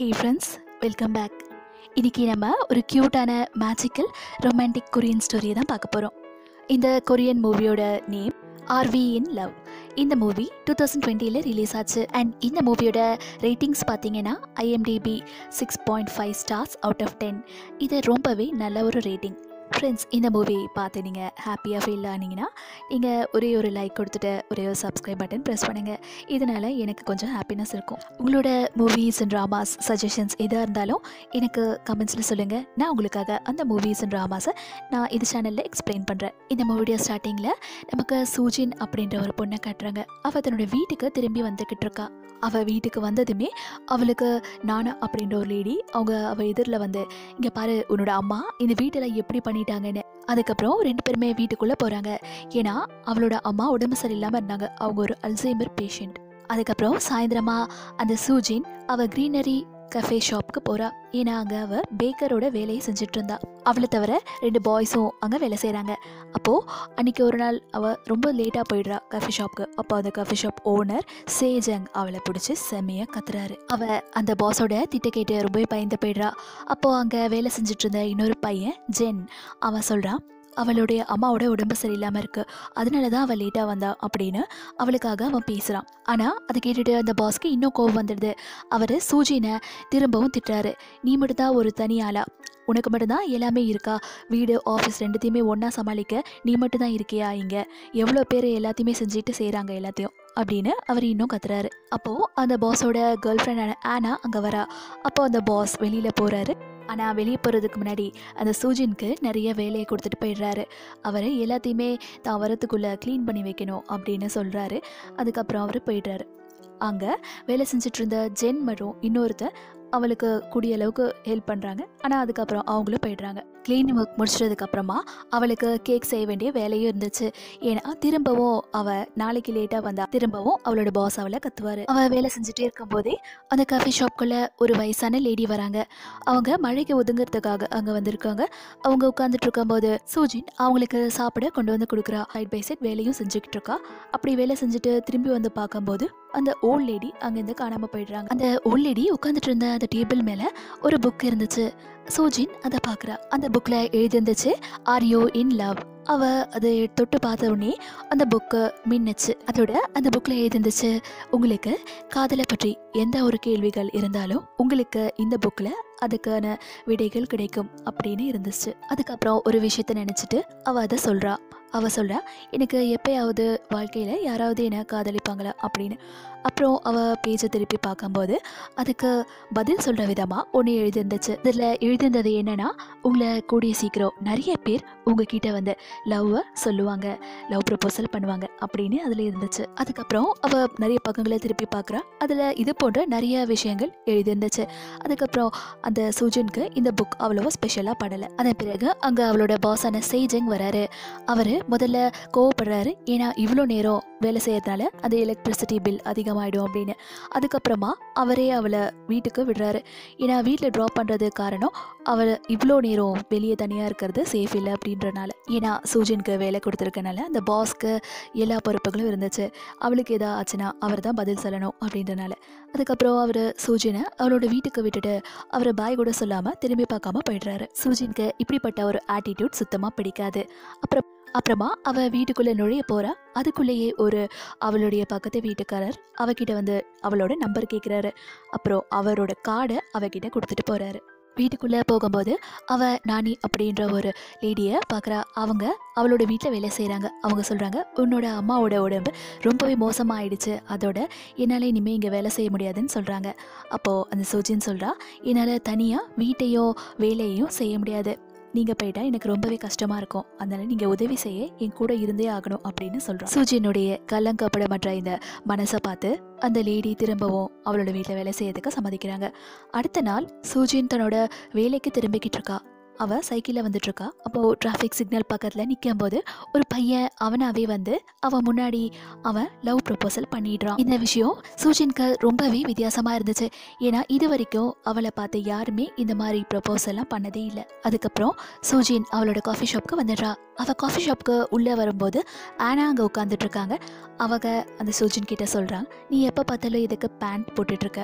hey friends welcome back இன்றைக்கி நம்ம ஒரு க்யூட்டான மேஜிக்கல் ரொமான்டிக் கொரியன் ஸ்டோரியை தான் பார்க்க போகிறோம் இந்த கொரியன் மூவியோட நேம் ஆர்வி இன் லவ் இந்த மூவி டூ தௌசண்ட் டுவெண்ட்டியில் ரிலீஸ் ஆச்சு அண்ட் இந்த மூவியோட ரேட்டிங்ஸ் பார்த்தீங்கன்னா IMDb six point five stars out of ten இது ரொம்பவே நல்ல ஒரு ரேட்டிங் ஃப்ரெண்ட்ஸ் இந்த மூவி பார்த்து நீங்கள் ஹாப்பியாக ஃபீல் ஆனீங்கன்னா நீங்கள் ஒரே ஒரு லைக் கொடுத்துட்டு ஒரே ஒரு சப்ஸ்கிரைப் பட்டன் ப்ரெஸ் பண்ணுங்கள் இதனால் எனக்கு கொஞ்சம் ஹாப்பினஸ் இருக்கும் உங்களோட மூவிஸ் அண்ட் ட்ராமாஸ் சஜஷன்ஸ் எதாக இருந்தாலும் எனக்கு கமெண்ட்ஸில் சொல்லுங்கள் நான் உங்களுக்காக அந்த மூவிஸ் அண்ட் ட்ராமாஸை நான் இது சேனலில் எக்ஸ்பிளைன் பண்ணுறேன் இந்த மூவியோட ஸ்டார்டிங்கில் நமக்கு சூஜின் அப்படின்ற ஒரு பொண்ணை காட்டுறாங்க அவள் தன்னோட வீட்டுக்கு திரும்பி வந்துக்கிட்டு இருக்கா அவள் வீட்டுக்கு வந்ததுமே அவளுக்கு நானா அப்படின்ற ஒரு லேடி அவங்க அவள் எதிரில் வந்து இங்கே பாரு உன்னோட அம்மா இந்த வீட்டில் எப்படி பண்ணிட்டாங்கன்னு அதுக்கப்புறம் ரெண்டு பேருமே வீட்டுக்குள்ளே போகிறாங்க ஏன்னா அவளோட அம்மா உடம்பு சரியில்லாமல் இருந்தாங்க அவங்க ஒரு அல்சைமர் பேஷண்ட் அதுக்கப்புறம் சாயந்தரமா அந்த சூஜின் அவ க்ரீனரி கஃபே ஷாப்புக்கு போறா ஏன்னா அங்கே அவ பேக்கரோட வேலையை செஞ்சுட்டு இருந்தா அவளை தவிர ரெண்டு பாய்ஸும் அங்கே வேலை செய்கிறாங்க அப்போது அன்னைக்கு ஒரு நாள் அவள் ரொம்ப லேட்டாக போயிடுறா கஃபே ஷாப்புக்கு அப்போ அந்த கஃபே ஷாப் ஓனர் சேஜங் அவளை பிடிச்சி செம்மையாக கத்துறாரு அவ அந்த பாஸோட திட்ட கேட்டு ரொம்பவே பயந்து போயிடுறா அப்போது அங்கே வேலை செஞ்சுட்டு இருந்த இன்னொரு பையன் ஜென் அவன் சொல்கிறான் அவளுடைய அம்மாவோட உடம்பு சரியில்லாமல் இருக்கு அதனால தான் அவள் லேட்டாக வந்தா அப்படின்னு அவளுக்காக அவன் பேசுகிறான் ஆனால் அதை கேட்டுட்டு அந்த பாஸ்க்கு இன்னும் கோவம் வந்துடுது அவர் சூஜினை திரும்பவும் திட்டுறாரு நீ மட்டும்தான் ஒரு தனி ஆளா உனக்கு மட்டும்தான் எல்லாமே இருக்கா வீடு ஆஃபீஸ் ரெண்டுத்தையுமே ஒன்றா சமாளிக்க நீ மட்டும்தான் இருக்கியா இங்கே எவ்வளோ பேர் எல்லாத்தையுமே செஞ்சுட்டு செய்கிறாங்க எல்லாத்தையும் அப்படின்னு அவர் இன்னும் கத்துறாரு அப்போது அந்த பாஸோட கேர்ள் ஃப்ரெண்டான ஆனா அங்கே வரா அப்போ அந்த பாஸ் வெளியில் போகிறாரு ஆனால் வெளியே போகிறதுக்கு முன்னாடி அந்த சூஜினுக்கு நிறைய வேலையை கொடுத்துட்டு போயிடுறாரு அவர் எல்லாத்தையுமே தான் வரத்துக்குள்ளே க்ளீன் பண்ணி வைக்கணும் அப்படின்னு சொல்கிறாரு அதுக்கப்புறம் அவர் போயிடுறாரு அங்கே வேலை செஞ்சுட்டு இருந்த ஜென் மற்றும் இன்னொருத்தர் அவளுக்கு கூடிய அளவுக்கு ஹெல்ப் பண்ணுறாங்க ஆனால் அதுக்கப்புறம் அவங்களும் போயிடுறாங்க க்ளீனிங் ஒர்க் முடிச்சதுக்கப்புறமா அவளுக்கு கேக் செய்ய வேண்டிய வேலையும் இருந்துச்சு ஏன்னா திரும்பவும் அவள் நாளைக்கு லேட்டாக வந்தா திரும்பவும் அவளோட பாஸ் அவளை கத்துவார் அவள் வேலை செஞ்சுட்டே இருக்கும்போதே அந்த காஃபி ஷாப்குள்ளே ஒரு வயசான லேடி வராங்க அவங்க மழைக்கு ஒதுங்கிறதுக்காக அங்கே வந்திருக்காங்க அவங்க உட்காந்துட்டு இருக்கும்போது சூஜின் அவங்களுக்கு சாப்பிட கொண்டு வந்து கொடுக்குறா சைட் பை சைட் வேலையும் செஞ்சுக்கிட்டு இருக்கா அப்படி வேலை செஞ்சுட்டு திரும்பி வந்து பார்க்கும்போது அந்த ஓல்ட் லேடி அங்கேருந்து காணாமல் போயிடுறாங்க அந்த ஓல்ட் லேடி உட்காந்துட்டு இருந்த அந்த டேபிள் மேலே ஒரு புக் இருந்துச்சு சூஜின் அதை பார்க்குறா அந்த புக்கில் எழுதிருந்துச்சு ஆர் யூ இன் லவ் அவ அதை தொட்டு பார்த்த உடனே அந்த புக்கு மின்னுச்சு அதோட அந்த புக்கில் எழுதிருந்துச்சு உங்களுக்கு காதலை பற்றி எந்த ஒரு கேள்விகள் இருந்தாலும் உங்களுக்கு இந்த புக்கில் அதுக்கான விடைகள் கிடைக்கும் அப்படின்னு இருந்துச்சு அதுக்கப்புறம் ஒரு விஷயத்த நினச்சிட்டு அவள் அதை சொல்கிறா அவள் சொல்கிறா எனக்கு எப்பயாவது வாழ்க்கையில் யாராவது என்னை காதலிப்பாங்களா அப்படின்னு அப்புறம் அவள் பேஜை திருப்பி பார்க்கும்போது அதுக்கு பதில் சொல்கிற விதமாக ஒன்று எழுதிருந்துச்சு இதில் எழுதிருந்தது என்னென்னா உங்களை கூடிய சீக்கிரம் நிறைய பேர் உங்ககிட்ட வந்து லவ்வை சொல்லுவாங்க லவ் ப்ரப்போசல் பண்ணுவாங்க அப்படின்னு அதில் இருந்துச்சு அதுக்கப்புறம் அவள் நிறைய பக்கங்களை திருப்பி பார்க்குறா அதில் இது போன்ற நிறைய விஷயங்கள் எழுதிருந்துச்சு அதுக்கப்புறம் அந்த சூஜனுக்கு இந்த புக் அவ்வளோவா ஸ்பெஷலாக படலை அதன் பிறகு அங்கே அவளோட பாஸான சேஜங் வராரு அவர் முதல்ல கோவப்படுறாரு ஏன்னா இவ்வளோ நேரம் வேலை செய்யறதுனால அந்த எலக்ட்ரிசிட்டி பில் அதிகமாகிடும் அப்படின்னு அதுக்கப்புறமா அவரே அவளை வீட்டுக்கு விடுறாரு ஏன்னா வீட்டில் ட்ராப் பண்ணுறது காரணம் அவள் இவ்வளோ நேரம் வெளியே தனியாக இருக்கிறது சேஃப் இல்லை அப்படின்றனால ஏன்னா சூஜனுக்கு வேலை கொடுத்துருக்கனால அந்த பாஸ்க்கு எல்லா பொறுப்புகளும் இருந்துச்சு அவளுக்கு எதா ஆச்சுன்னா அவர் தான் பதில் சொல்லணும் அப்படின்றனால அதுக்கப்புறம் அவர் சூஜனை அவளோட வீட்டுக்கு விட்டுட்டு அவரை பாய் கூட சொல்லாமல் திரும்பி பார்க்காம போயிடுறாரு சூஜினுக்கு இப்படிப்பட்ட ஒரு ஆட்டிடியூட் சுத்தமாக பிடிக்காது அப்புறம் அப்புறமா அவ வீட்டுக்குள்ளே நுழைய போறா அதுக்குள்ளேயே ஒரு அவளுடைய பக்கத்து வீட்டுக்காரர் அவகிட்ட வந்து அவளோட நம்பர் கேட்குறாரு அப்புறம் அவரோட கார்டை அவகிட்ட கொடுத்துட்டு போறாரு வீட்டுக்குள்ளே போகும்போது அவ நானி அப்படின்ற ஒரு லேடியை பார்க்குறா அவங்க அவளோட வீட்டில் வேலை செய்கிறாங்க அவங்க சொல்கிறாங்க உன்னோட அம்மாவோட உடம்பு ரொம்பவே மோசமாயிடுச்சு அதோட என்னால் இனிமேல் இங்கே வேலை செய்ய முடியாதுன்னு சொல்கிறாங்க அப்போது அந்த சோஜின்னு சொல்கிறா என்னால் தனியாக வீட்டையும் வேலையையும் செய்ய முடியாது நீங்கள் போயிட்டா எனக்கு ரொம்பவே கஷ்டமாக இருக்கும் அதனால் நீங்கள் உதவி செய்ய என் கூட இருந்தே ஆகணும் அப்படின்னு சொல்கிறோம் சூஜினுடைய கள்ளங்கப்படமற்ற இந்த மனசை பார்த்து அந்த லேடி திரும்பவும் அவளோட வீட்டில் வேலை செய்யறதுக்கு சம்மதிக்கிறாங்க அடுத்த நாள் சூஜின் தன்னோட வேலைக்கு திரும்பிக்கிட்டு இருக்கா அவ சைக்கிளில் வந்துட்டு இருக்கா அப்போ டிராஃபிக் சிக்னல் பக்கத்தில் நிற்கும் போது ஒரு பையன் அவனாவே வந்து அவன் முன்னாடி அவன் லவ் ப்ரப்போசல் பண்ணிடுறான் இந்த விஷயம் சூஜின்க்கு ரொம்பவே வித்தியாசமாக இருந்துச்சு ஏன்னா இது வரைக்கும் அவளை பார்த்து யாருமே இந்த மாதிரி ப்ரப்போசல்லாம் பண்ணதே இல்லை அதுக்கப்புறம் சூஜின் அவளோட காஃபி ஷாப்க்கு வந்துடுறா அவள் காஃபி ஷாப்க்கு உள்ளே வரும்போது ஆனா அங்கே உட்காந்துட்டு இருக்காங்க அவங்க அந்த சூஜின் கிட்ட சொல்கிறாங்க நீ எப்போ பார்த்தாலும் இதுக்கு பேண்ட் போட்டுட்ருக்க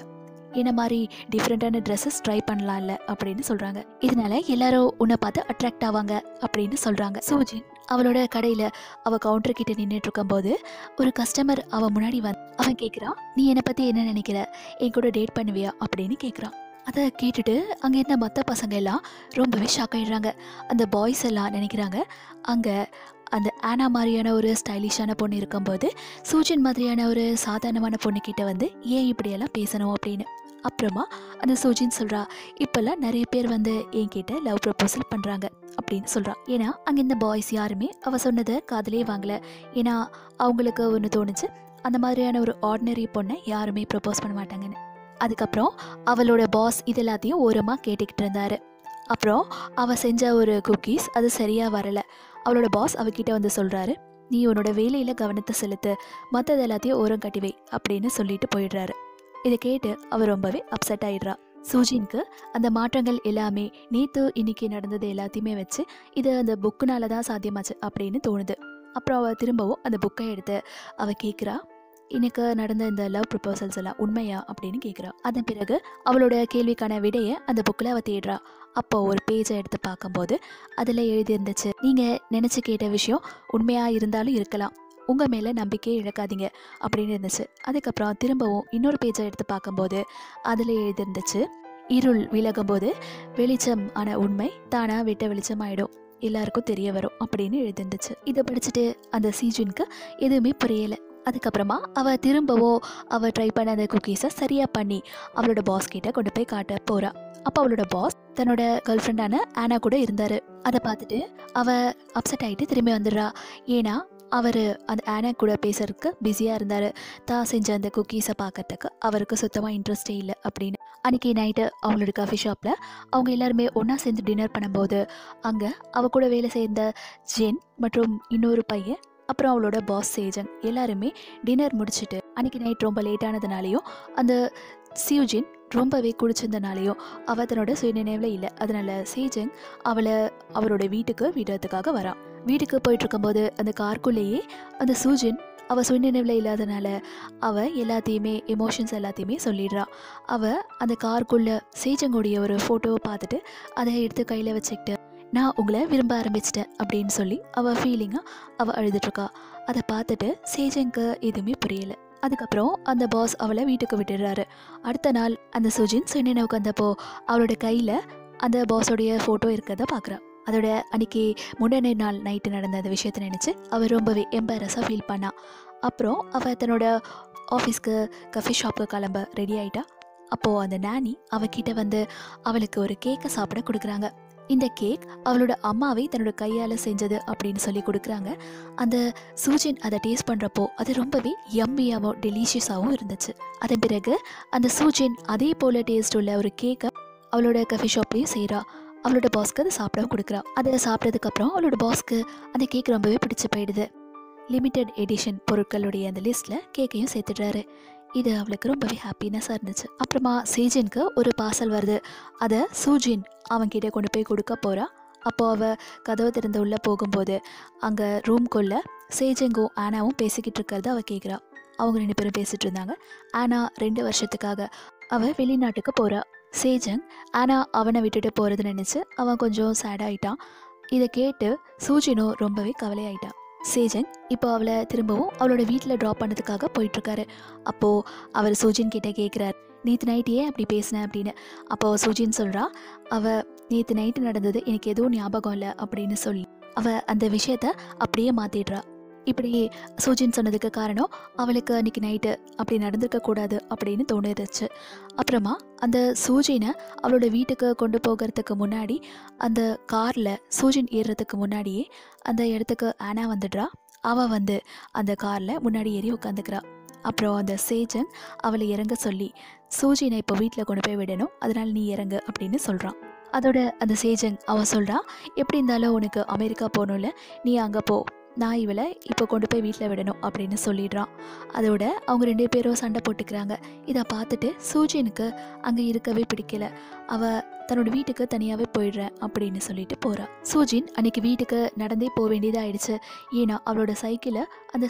என்ன மாதிரி டிஃப்ரெண்ட்டான ட்ரெஸ்ஸஸ் ட்ரை பண்ணலாம்ல அப்படின்னு சொல்கிறாங்க இதனால எல்லாரும் உன்னை பார்த்து அட்ராக்ட் ஆவாங்க அப்படின்னு சொல்கிறாங்க சூஜின் அவளோட கடையில் அவள் கவுண்டர் கிட்ட நின்றுட்டு இருக்கும்போது ஒரு கஸ்டமர் அவன் முன்னாடி வந்து அவன் கேட்குறான் நீ என்னை பற்றி என்ன நினைக்கிற என் கூட டேட் பண்ணுவியா அப்படின்னு கேட்குறான் அதை கேட்டுட்டு அங்கே இருந்த மற்ற பசங்க எல்லாம் ரொம்பவே ஷாக் ஆயிடுறாங்க அந்த பாய்ஸ் எல்லாம் நினைக்கிறாங்க அங்கே அந்த ஆனா மாதிரியான ஒரு ஸ்டைலிஷான பொண்ணு இருக்கும்போது சூஜன் மாதிரியான ஒரு சாதாரணமான பொண்ணுக்கிட்ட வந்து ஏன் இப்படியெல்லாம் பேசணும் அப்படின்னு அப்புறமா அந்த சூஜின் சொல்கிறா இப்போல்லாம் நிறைய பேர் வந்து என்கிட்ட லவ் ப்ரப்போசல் பண்ணுறாங்க அப்படின்னு சொல்கிறா ஏன்னா அங்கே இந்த பாய்ஸ் யாருமே அவள் சொன்னதை காதலே வாங்கல ஏன்னா அவங்களுக்கு ஒன்று தோணுச்சு அந்த மாதிரியான ஒரு ஆர்டினரி பொண்ணை யாருமே ப்ரப்போஸ் பண்ண மாட்டாங்கன்னு அதுக்கப்புறம் அவளோட பாஸ் இது எல்லாத்தையும் ஓரமாக கேட்டுக்கிட்டு இருந்தாரு அப்புறம் அவள் செஞ்ச ஒரு குக்கீஸ் அது சரியாக வரல அவளோட பாஸ் அவகிட்ட வந்து சொல்கிறாரு நீ உன்னோட வேலையில் கவனத்தை செலுத்து மற்றது எல்லாத்தையும் ஓரம் கட்டி வை அப்படின்னு சொல்லிட்டு போயிடுறாரு இதை கேட்டு அவ ரொம்பவே அப்செட் ஆயிடுறா சூஜின்க்கு அந்த மாற்றங்கள் எல்லாமே நேத்து இன்னைக்கு நடந்தது எல்லாத்தையுமே வச்சு இது அந்த புக்குனால தான் சாத்தியமாச்சு அப்படின்னு தோணுது அப்புறம் அவள் திரும்பவும் அந்த புக்கை எடுத்து அவள் கேட்குறா எனக்கு நடந்த இந்த லவ் ப்ரப்போசல்ஸ் எல்லாம் உண்மையா அப்படின்னு கேட்குறா அதன் பிறகு அவளோட கேள்விக்கான விடையை அந்த புக்கில் அவள் தேடுறா அப்போ ஒரு பேஜை எடுத்து பார்க்கும்போது அதில் எழுதியிருந்துச்சு நீங்கள் நினச்சி கேட்ட விஷயம் உண்மையாக இருந்தாலும் இருக்கலாம் உங்கள் மேலே நம்பிக்கையை இழக்காதீங்க அப்படின்னு இருந்துச்சு அதுக்கப்புறம் திரும்பவும் இன்னொரு பேஜை எடுத்து பார்க்கும்போது அதில் எழுதியிருந்துச்சு இருள் விலகும்போது வெளிச்சம் ஆன உண்மை தானாக விட்ட வெளிச்சம் ஆயிடும் எல்லாருக்கும் தெரிய வரும் அப்படின்னு எழுதிருந்துச்சு இதை படிச்சுட்டு அந்த சீஜுனுக்கு எதுவுமே புரியலை அதுக்கப்புறமா அவள் திரும்பவும் அவள் ட்ரை பண்ண அந்த குக்கீஸை சரியாக பண்ணி அவளோட பாஸ் கிட்ட கொண்டு போய் காட்ட போறா அப்போ அவளோட பாஸ் தன்னோட கேர்ள் ஃப்ரெண்டான ஆனா கூட இருந்தாரு அதை பார்த்துட்டு அவ அப்செட் ஆகிட்டு திரும்பி வந்துடுறா ஏன்னா அவர் அந்த ஆனா கூட பேசுறதுக்கு பிஸியாக இருந்தார் தான் செஞ்ச அந்த குக்கீஸை பார்க்கறதுக்கு அவருக்கு சுத்தமாக இன்ட்ரெஸ்டே இல்லை அப்படின்னு அன்றைக்கி நைட்டு அவங்களோட காஃபி ஷாப்பில் அவங்க எல்லாருமே ஒன்றா சேர்ந்து டின்னர் பண்ணும்போது அங்கே அவ கூட வேலை செய்த ஜென் மற்றும் இன்னொரு பையன் அப்புறம் அவளோட பாஸ் சேஜன் எல்லாருமே டின்னர் முடிச்சுட்டு அன்றைக்கி நைட் ரொம்ப லேட்டானதுனாலையும் அந்த சியூஜின் ரொம்பவே குடிச்சிருந்தனாலையும் அவள் தன்னோட சுயநினைவில் இல்லை அதனால சேஜன் அவளை அவரோட வீட்டுக்கு விடுறதுக்காக வரான் வீட்டுக்கு போயிட்டு இருக்கும்போது அந்த கார்க்குள்ளேயே அந்த சூஜின் அவள் சுயநினைவில் இல்லாதனால அவள் எல்லாத்தையுமே எமோஷன்ஸ் எல்லாத்தையுமே சொல்லிடுறா அவள் அந்த கார்க்குள்ள சேஜங்குடைய ஒரு ஃபோட்டோவை பார்த்துட்டு அதை எடுத்து கையில் வச்சுக்கிட்டு நான் உங்களை விரும்ப ஆரம்பிச்சிட்டேன் அப்படின்னு சொல்லி அவள் ஃபீலிங்காக அவள் அழுதுட்ருக்கா அதை பார்த்துட்டு சேஜங்க்கு எதுவுமே புரியல அதுக்கப்புறம் அந்த பாஸ் அவளை வீட்டுக்கு விட்டுடுறாரு அடுத்த நாள் அந்த சுஜின் சுயநினை உட்காந்தப்போ அவளோட கையில் அந்த பாஸோடைய ஃபோட்டோ இருக்கிறத பார்க்குறா அதோட அன்னைக்கு முன்னாடி நாள் நைட்டு நடந்த அந்த விஷயத்தை நினச்சி அவள் ரொம்பவே எம்பாரஸாக ஃபீல் பண்ணா அப்புறம் அவள் தன்னோட ஆஃபீஸ்க்கு கஃபே ஷாப்புக்கு கிளம்ப ரெடி ஆயிட்டா அப்போது அந்த நானி அவகிட்ட வந்து அவளுக்கு ஒரு கேக்கை சாப்பிட கொடுக்குறாங்க இந்த கேக் அவளோட அம்மாவே தன்னோட கையால் செஞ்சது அப்படின்னு சொல்லி கொடுக்குறாங்க அந்த சூஜின் அதை டேஸ்ட் பண்ணுறப்போ அது ரொம்பவே யம்மியாகவும் டெலிஷியஸாகவும் இருந்துச்சு அதன் பிறகு அந்த சூஜின் அதே போல் டேஸ்ட் உள்ள ஒரு கேக்கை அவளோட கஃபே ஷாப்லேயும் செய்கிறா அவளோட பாஸ்க்கு அதை சாப்பிட கொடுக்குறா அதை சாப்பிட்டதுக்கப்புறம் அவளோட பாஸ்க்கு அந்த கேக் ரொம்பவே பிடிச்சு போயிடுது லிமிட்டெட் எடிஷன் பொருட்களுடைய அந்த லிஸ்ட்டில் கேக்கையும் சேர்த்துடுறாரு இது அவளுக்கு ரொம்பவே ஹாப்பினஸ்ஸாக இருந்துச்சு அப்புறமா சேஜனுக்கு ஒரு பார்சல் வருது அதை சூஜின் அவன்கிட்ட கொண்டு போய் கொடுக்க போகிறா அப்போ அவள் கதவை திறந்து உள்ளே போகும்போது அங்கே ரூம்குள்ளே சேஜங்கும் ஆனாவும் பேசிக்கிட்டு இருக்கிறத அவள் கேட்குறா அவங்க ரெண்டு பேரும் பேசிகிட்டு இருந்தாங்க ஆனா ரெண்டு வருஷத்துக்காக அவள் வெளிநாட்டுக்கு போகிறா சேஜங் ஆனா அவனை விட்டுட்டு போகிறது நினச்சி அவன் கொஞ்சம் சேட் ஆயிட்டான் இதை கேட்டு சூஜினும் ரொம்பவே கவலையாயிட்டான் சேஜன் இப்போ அவளை திரும்பவும் அவளோட வீட்டில் ட்ராப் பண்ணதுக்காக போயிட்டுருக்காரு அப்போது அவர் சூஜின் கிட்ட கேட்குறார் நேற்று நைட் ஏன் அப்படி பேசினேன் அப்படின்னு அப்போ சுஜின் சொல்கிறா அவ நேற்று நைட்டு நடந்தது எனக்கு எதுவும் ஞாபகம் இல்லை அப்படின்னு சொல்லி அவ அந்த விஷயத்த அப்படியே மாற்றிடுறா இப்படி சுஜின் சொன்னதுக்கு காரணம் அவளுக்கு அன்னைக்கு நைட்டு அப்படி நடந்திருக்க கூடாது அப்படின்னு தோணிருச்சு அப்புறமா அந்த சூஜினை அவளோட வீட்டுக்கு கொண்டு போகிறதுக்கு முன்னாடி அந்த காரில் சூஜின் ஏறுறதுக்கு முன்னாடியே அந்த இடத்துக்கு ஆனா வந்துடுறா அவள் வந்து அந்த காரில் முன்னாடி ஏறி உட்காந்துக்கிறா அப்புறம் அந்த சேஜன் அவளை இறங்க சொல்லி சூஜினை இப்போ வீட்டில் கொண்டு போய் விடணும் அதனால் நீ இறங்கு அப்படின்னு சொல்கிறான் அதோட அந்த சேஜன் அவன் சொல்கிறான் எப்படி இருந்தாலும் உனக்கு அமெரிக்கா போகணும்ல நீ அங்கே போ நான் இவளை இப்போ கொண்டு போய் வீட்டில் விடணும் அப்படின்னு சொல்லிடுறான் அதோட அவங்க ரெண்டு பேரும் சண்டை போட்டுக்கிறாங்க இதை பார்த்துட்டு சூஜினுக்கு அங்கே இருக்கவே பிடிக்கல அவ தன்னோட வீட்டுக்கு தனியாகவே போயிடுறேன் அப்படின்னு சொல்லிட்டு போறா சூஜின் அன்னைக்கு வீட்டுக்கு நடந்தே போக வேண்டியதாயிடுச்சு ஏன்னா அவளோட சைக்கிளை அந்த சே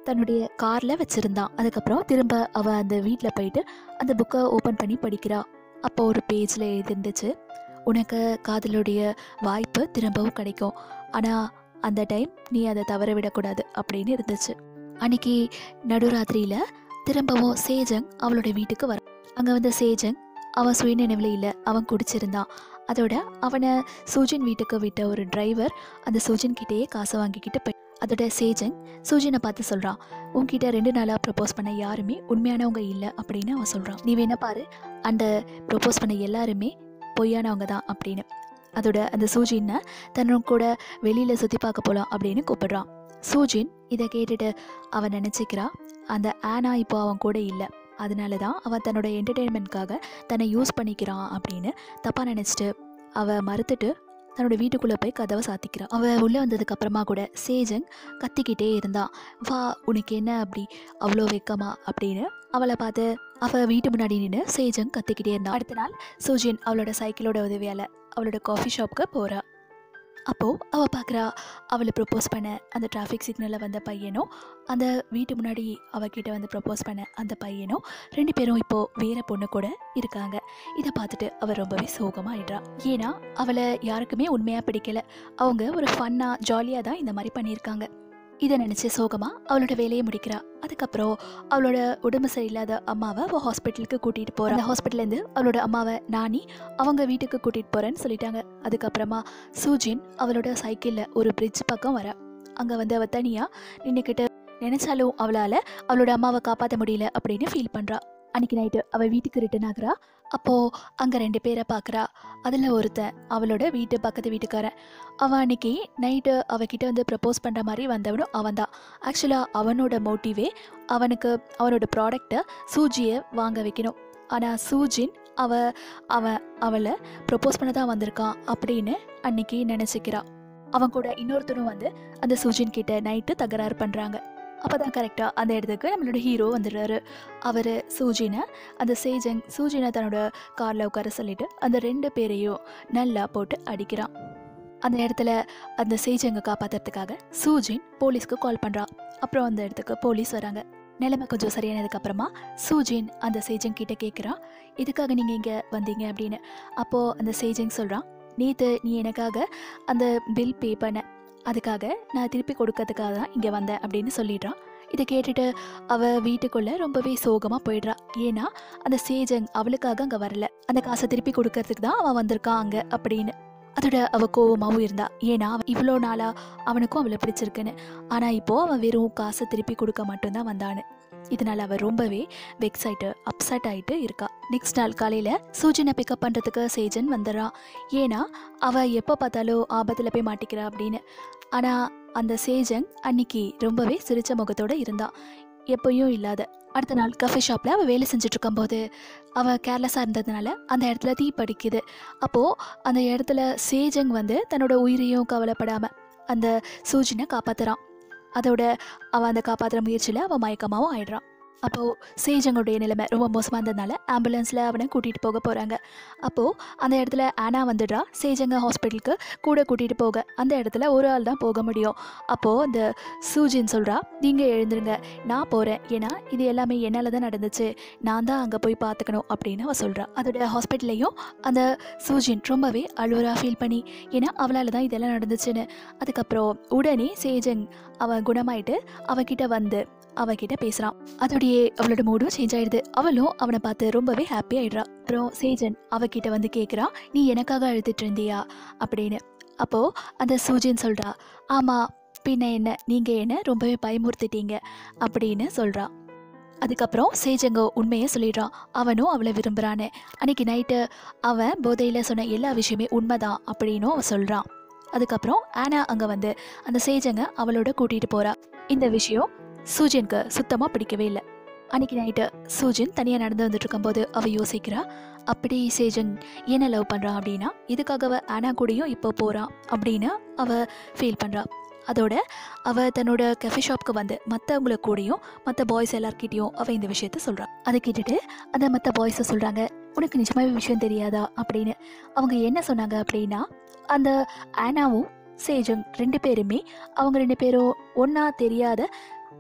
தன்னுடைய காரில் வச்சுருந்தான் அதுக்கப்புறம் திரும்ப அவள் அந்த வீட்டில் போயிட்டு அந்த புக்கை ஓப்பன் பண்ணி படிக்கிறா அப்போ ஒரு பேஜில் எழுதிருந்துச்சு உனக்கு காதலுடைய வாய்ப்பு திரும்பவும் கிடைக்கும் ஆனால் அந்த டைம் நீ அதை தவற விடக்கூடாது அப்படின்னு இருந்துச்சு அன்னைக்கு நடுராத்திரியில் திரும்பவும் சேஜங் அவளோட வீட்டுக்கு வர அங்கே வந்த சேஜங் அவன் சுயநினைவில் இல்லை அவன் குடிச்சிருந்தான் அதோட அவனை சூஜின் வீட்டுக்கு விட்ட ஒரு டிரைவர் அந்த சூஜின் கிட்டேயே காசை வாங்கிக்கிட்டு போய் அதோட சேஜங் சூஜினை பார்த்து சொல்கிறான் உன்கிட்ட ரெண்டு நாளாக ப்ரப்போஸ் பண்ண யாருமே உண்மையானவங்க இல்லை அப்படின்னு அவன் சொல்கிறான் நீ வேணா பாரு அந்த ப்ரப்போஸ் பண்ண எல்லாருமே பொய்யானவங்க தான் அப்படின்னு அதோட அந்த சூஜினை தன்னோட கூட வெளியில் சுற்றி பார்க்க போகலாம் அப்படின்னு கூப்பிடுறான் சூஜின் இதை கேட்டுட்டு அவன் நினச்சிக்கிறா அந்த ஆனா இப்போ அவன் கூட இல்லை அதனால தான் அவன் தன்னோட என்டர்டெயின்மெண்ட்காக தன்னை யூஸ் பண்ணிக்கிறான் அப்படின்னு தப்பாக நினச்சிட்டு அவள் மறுத்துட்டு தன்னோட வீட்டுக்குள்ளே போய் கதவை சாத்திக்கிறான் அவள் உள்ளே வந்ததுக்கு அப்புறமா கூட சேஜங் கத்திக்கிட்டே இருந்தான் வா உனக்கு என்ன அப்படி அவ்வளோ வெக்கமா அப்படின்னு அவளை பார்த்து அவள் வீட்டு முன்னாடி நின்று சேஜங் கத்திக்கிட்டே இருந்தான் அடுத்த நாள் சூஜின் அவளோட சைக்கிளோட உதவியால் அவளோட காஃபி ஷாப்புக்கு போகிறா அப்போது அவள் பார்க்குறா அவளை ப்ரப்போஸ் பண்ண அந்த டிராஃபிக் சிக்னலில் வந்த பையனும் அந்த வீட்டு முன்னாடி அவகிட்ட வந்து ப்ரப்போஸ் பண்ண அந்த பையனும் ரெண்டு பேரும் இப்போது வேற பொண்ணு கூட இருக்காங்க இதை பார்த்துட்டு அவள் ரொம்பவே சோகமாயிடுறா ஏன்னா அவளை யாருக்குமே உண்மையாக பிடிக்கல அவங்க ஒரு ஃபன்னாக ஜாலியாக தான் இந்த மாதிரி பண்ணியிருக்காங்க இதை நினச்சி சோகமாக அவளோட வேலையை முடிக்கிறா அதுக்கப்புறம் அவளோட உடம்பு சரியில்லாத அம்மாவை அவள் ஹாஸ்பிட்டலுக்கு கூட்டிகிட்டு போகிறா அந்த ஹாஸ்பிட்டல்லேருந்து அவளோட அம்மாவை நானி அவங்க வீட்டுக்கு கூட்டிகிட்டு போகிறேன்னு சொல்லிட்டாங்க அதுக்கப்புறமா சூஜின் அவளோட சைக்கிளில் ஒரு பிரிட்ஜ் பக்கம் வர அங்கே வந்து அவள் தனியாக நின்றுக்கிட்டு நினச்சாலும் அவளால் அவளோட அம்மாவை காப்பாற்ற முடியல அப்படின்னு ஃபீல் பண்ணுறா அன்னைக்கு நைட்டு அவள் வீட்டுக்கு ரிட்டர்ன் ஆகுறா அப்போது அங்கே ரெண்டு பேரை பார்க்குறா அதில் ஒருத்தன் அவளோட வீட்டு பக்கத்து வீட்டுக்காரன் அவன் அன்னைக்கு நைட்டு அவகிட்ட வந்து ப்ரப்போஸ் பண்ணுற மாதிரி வந்தவனும் அவன் தான் ஆக்சுவலாக அவனோட மோட்டிவே அவனுக்கு அவனோட ப்ராடக்டை சூஜியை வாங்க வைக்கணும் ஆனால் சூஜின் அவ அவன் அவளை ப்ரப்போஸ் பண்ண தான் வந்திருக்கான் அப்படின்னு அன்னைக்கு நினச்சிக்கிறா அவன் கூட இன்னொருத்தனும் வந்து அந்த சூஜின் கிட்ட நைட்டு தகராறு பண்ணுறாங்க அப்போ தான் கரெக்டாக அந்த இடத்துக்கு நம்மளோட ஹீரோ வந்துடுறாரு அவர் சூஜினை அந்த சேஜங் சூஜினை தன்னோட காரில் உட்கார சொல்லிட்டு அந்த ரெண்டு பேரையும் நல்லா போட்டு அடிக்கிறான் அந்த இடத்துல அந்த சேஜங்கை காப்பாற்றுறதுக்காக சூஜின் போலீஸ்க்கு கால் பண்ணுறா அப்புறம் அந்த இடத்துக்கு போலீஸ் வராங்க நிலைமை கொஞ்சம் சரியானதுக்கு அப்புறமா சூஜின் அந்த சேஜங் கிட்ட கேட்குறா இதுக்காக நீங்கள் இங்கே வந்தீங்க அப்படின்னு அப்போது அந்த சேஜங் சொல்கிறான் நேற்று நீ எனக்காக அந்த பில் பே பண்ண அதுக்காக நான் திருப்பி கொடுக்கறதுக்காக தான் இங்கே வந்தேன் அப்படின்னு சொல்லிடுறான் இதை கேட்டுட்டு அவள் வீட்டுக்குள்ளே ரொம்பவே சோகமாக போயிடுறா ஏன்னா அந்த சேஜங் அவளுக்காக அங்கே வரல அந்த காசை திருப்பி கொடுக்கறதுக்கு தான் அவன் வந்திருக்கான் அங்கே அப்படின்னு அதோட அவ கோவமாகவும் இருந்தா ஏன்னா அவன் இவ்வளோ நாளாக அவனுக்கும் அவளை பிடிச்சிருக்குன்னு ஆனால் இப்போ அவன் வெறும் காசை திருப்பி கொடுக்க மட்டும்தான் வந்தான்னு இதனால அவள் ரொம்பவே வெக்ஸ் ஆயிட்டு அப்செட் ஆயிட்டு இருக்கா நெக்ஸ்ட் நாள் காலையில் சூஜனை பிக்கப் பண்ணுறதுக்கு சேஜன் வந்துடுறான் ஏன்னா அவள் எப்போ பார்த்தாலும் ஆபத்தில் போய் மாட்டிக்கிறா அப்படின்னு ஆனால் அந்த சேஜங் அன்னைக்கு ரொம்பவே சிரிச்ச முகத்தோட இருந்தான் எப்பயும் இல்லாத அடுத்த நாள் கஃபே ஷாப்பில் அவள் வேலை செஞ்சுட்டு இருக்கும்போது அவள் கேர்லெஸ்ஸாக இருந்ததுனால அந்த இடத்துல தீ படிக்குது அப்போது அந்த இடத்துல சேஜங் வந்து தன்னோட உயிரையும் கவலைப்படாமல் அந்த சூஜினை காப்பாத்துறான் அதோட அவன் அந்த காப்பாற்றுற முயற்சியில் அவன் மயக்கமாகவும் ஆயிடுறான் அப்போது சேஜங்களுடைய நிலைமை ரொம்ப மோசமாக இருந்ததுனால ஆம்புலன்ஸில் அவனை கூட்டிகிட்டு போக போகிறாங்க அப்போது அந்த இடத்துல ஆனா வந்துடுறா சேஜங்க ஹாஸ்பிட்டலுக்கு கூட கூட்டிகிட்டு போக அந்த இடத்துல ஒரு ஆள் தான் போக முடியும் அப்போது அந்த சூஜின் சொல்கிறா நீங்கள் எழுந்துருங்க நான் போகிறேன் ஏன்னா இது எல்லாமே என்னால் தான் நடந்துச்சு நான் தான் அங்கே போய் பார்த்துக்கணும் அப்படின்னு அவள் சொல்கிறா அதோட ஹாஸ்பிட்டல்லையும் அந்த சூஜின் ரொம்பவே அழுவரா ஃபீல் பண்ணி ஏன்னா அவளால் தான் இதெல்லாம் நடந்துச்சுன்னு அதுக்கப்புறம் உடனே சேஜங் அவன் குணமாயிட்டு அவகிட்ட வந்து அவகிட்ட பேசுகிறான் அதோடையே அவளோட மூடும் சேஞ்ச் ஆயிடுது அவளும் அவனை பார்த்து ரொம்பவே ஹாப்பி ஆயிடுறா அப்புறம் சேஜன் அவகிட்ட வந்து கேட்குறான் நீ எனக்காக அழுதுட்டு இருந்தியா அப்படின்னு அப்போது அந்த சூஜின் சொல்கிறா ஆமாம் பின்ன என்ன நீங்கள் என்ன ரொம்பவே பயமுறுத்திட்டீங்க அப்படின்னு சொல்கிறா அதுக்கப்புறம் சேஜங்க உண்மையை சொல்லிடுறான் அவனும் அவளை விரும்புகிறான்னு அன்னைக்கு நைட்டு அவன் போதையில் சொன்ன எல்லா விஷயமே உண்மைதான் அப்படின்னும் அவன் சொல்கிறான் அதுக்கப்புறம் ஆனா அங்கே வந்து அந்த சேஜங்க அவளோட கூட்டிகிட்டு போகிறா இந்த விஷயம் சூஜனுக்கு சுத்தமாக பிடிக்கவே இல்லை அன்னைக்கு நைட்டு சூஜன் தனியாக நடந்து வந்துட்டு இருக்கும்போது அவள் யோசிக்கிறா அப்படி சேஜன் என்ன லவ் பண்ணுறான் அப்படின்னா இதுக்காக அவள் ஆனா கூடயும் இப்போ போகிறான் அப்படின்னு அவள் ஃபீல் பண்ணுறா அதோட அவள் தன்னோட கெஃபே ஷாப்க்கு வந்து மற்றவங்கள கூடயும் மற்ற பாய்ஸ் எல்லார்கிட்டயும் அவள் இந்த விஷயத்த சொல்கிறான் அதை கேட்டுட்டு அந்த மற்ற பாய்ஸை சொல்கிறாங்க உனக்கு நிஜமாவே விஷயம் தெரியாதா அப்படின்னு அவங்க என்ன சொன்னாங்க அப்படின்னா அந்த ஆனாவும் சேஜங் ரெண்டு பேருமே அவங்க ரெண்டு பேரும் ஒன்றா தெரியாத